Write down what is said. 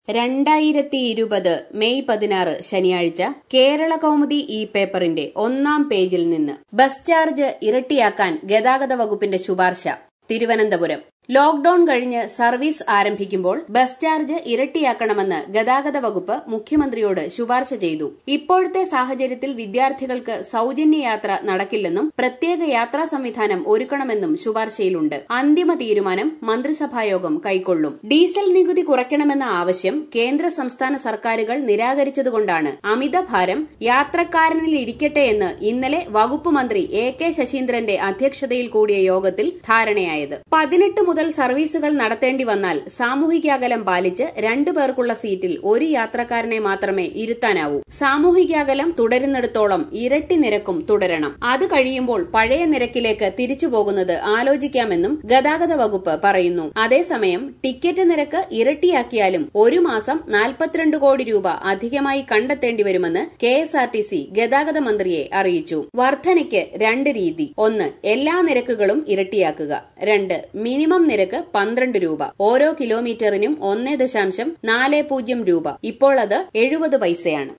രണ്ടായിരത്തി ഇരുപത് മെയ് പതിനാറ് ശനിയാഴ്ച കേരള കൗമുദി ഈ പേപ്പറിന്റെ ഒന്നാം പേജിൽ നിന്ന് ബസ് ചാർജ് ഇരട്ടിയാക്കാൻ ഗതാഗത വകുപ്പിന്റെ ശുപാർശ തിരുവനന്തപുരം ലോക്ഡൌൺ കഴിഞ്ഞ് സർവീസ് ആരംഭിക്കുമ്പോൾ ബസ് ചാർജ് ഇരട്ടിയാക്കണമെന്ന് ഗതാഗത വകുപ്പ് മുഖ്യമന്ത്രിയോട് ശുപാർശ ചെയ്തു ഇപ്പോഴത്തെ സാഹചര്യത്തിൽ വിദ്യാർത്ഥികൾക്ക് സൌജന്യ യാത്ര നടക്കില്ലെന്നും പ്രത്യേക യാത്രാ സംവിധാനം ഒരുക്കണമെന്നും ശുപാർശയിലുണ്ട് അന്തിമ തീരുമാനം മന്ത്രിസഭായോഗം കൈക്കൊള്ളും ഡീസൽ നികുതി കുറയ്ക്കണമെന്ന ആവശ്യം കേന്ദ്ര സംസ്ഥാന സർക്കാരുകൾ നിരാകരിച്ചതുകൊണ്ടാണ് അമിതഭാരം യാത്രക്കാരനിൽ ഇരിക്കട്ടെ എന്ന് ഇന്നലെ വകുപ്പ് മന്ത്രി എ കെ ശശീന്ദ്രന്റെ അധ്യക്ഷതയിൽ കൂടിയ യോഗത്തിൽ ധാരണയായത് പതിനെട്ട് മുതൽ സർവീസുകൾ നടത്തേണ്ടി വന്നാൽ സാമൂഹിക അകലം പാലിച്ച് രണ്ടു പേർക്കുള്ള സീറ്റിൽ ഒരു യാത്രക്കാരനെ മാത്രമേ ഇരുത്താനാവൂ സാമൂഹിക അകലം തുടരുന്നിടത്തോളം ഇരട്ടി നിരക്കും തുടരണം അത് കഴിയുമ്പോൾ പഴയ നിരക്കിലേക്ക് തിരിച്ചു പോകുന്നത് ആലോചിക്കാമെന്നും ഗതാഗത വകുപ്പ് പറയുന്നു അതേസമയം ടിക്കറ്റ് നിരക്ക് ഇരട്ടിയാക്കിയാലും ഒരു മാസം നാൽപ്പത്തിരണ്ട് കോടി രൂപ അധികമായി കണ്ടെത്തേണ്ടി വരുമെന്ന് K S R T C ഗതാഗത മന്ത്രിയെ അറിയിച്ചു വർധനയ്ക്ക് രണ്ട് രീതി ഒന്ന് എല്ലാ നിരക്കുകളും ഇരട്ടിയാക്കുക രണ്ട് മിനിമം നിരക്ക് പന്ത്രണ്ട് രൂപ ഓരോ കിലോമീറ്ററിനും ഒന്നേ ദശാംശം നാല് പൂജ്യം രൂപ ഇപ്പോൾ അത് എഴുപത് പൈസയാണ്